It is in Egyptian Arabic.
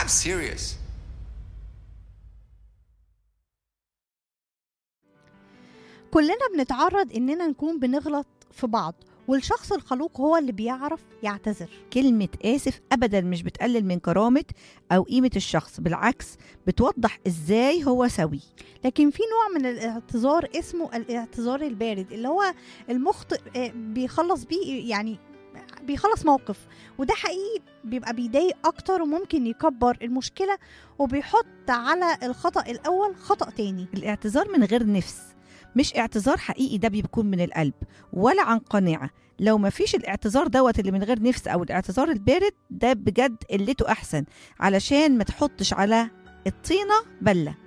I'm serious. كلنا بنتعرض اننا نكون بنغلط في بعض والشخص الخلوق هو اللي بيعرف يعتذر كلمة آسف أبدا مش بتقلل من كرامة أو قيمة الشخص بالعكس بتوضح إزاي هو سوي لكن في نوع من الاعتذار اسمه الاعتذار البارد اللي هو المخطئ آه، بيخلص بيه يعني بيخلص موقف وده حقيقي بيبقى بيضايق اكتر وممكن يكبر المشكله وبيحط على الخطا الاول خطا تاني الاعتذار من غير نفس مش اعتذار حقيقي ده بيكون من القلب ولا عن قناعة لو ما فيش الاعتذار دوت اللي من غير نفس أو الاعتذار البارد ده بجد قلته أحسن علشان ما تحطش على الطينة بلة